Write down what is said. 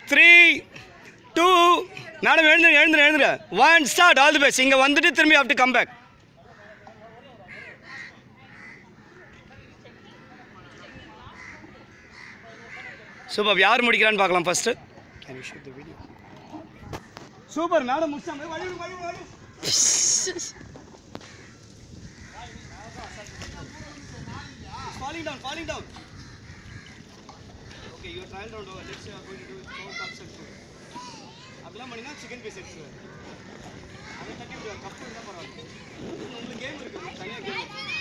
Three two madam எழுந்துரு எழுந்துரு எழுந்துரு one start all the best இங்கே வந்துட்டு திரும்பி ஆஃப்ட்டு கம் பேக் சூப்பர் யார் முடிக்கிறான்னு பார்க்கலாம் first can you shoot the video super madam முடிச்சாங்க வழி விடு, வழி விடு, வழி விடு. falling down, falling down. Okay, your trial round over. Let's say you are going to do four cups and food. அதெல்லாம் பண்ணினா சிக்கன் பீஸ் எடுத்துருவாரு அதை தட்டி விடுவார் கப்பு இருந்தால் பரவாயில்ல உங்களுக்கு கேம் இருக்கு தனியாக கேம்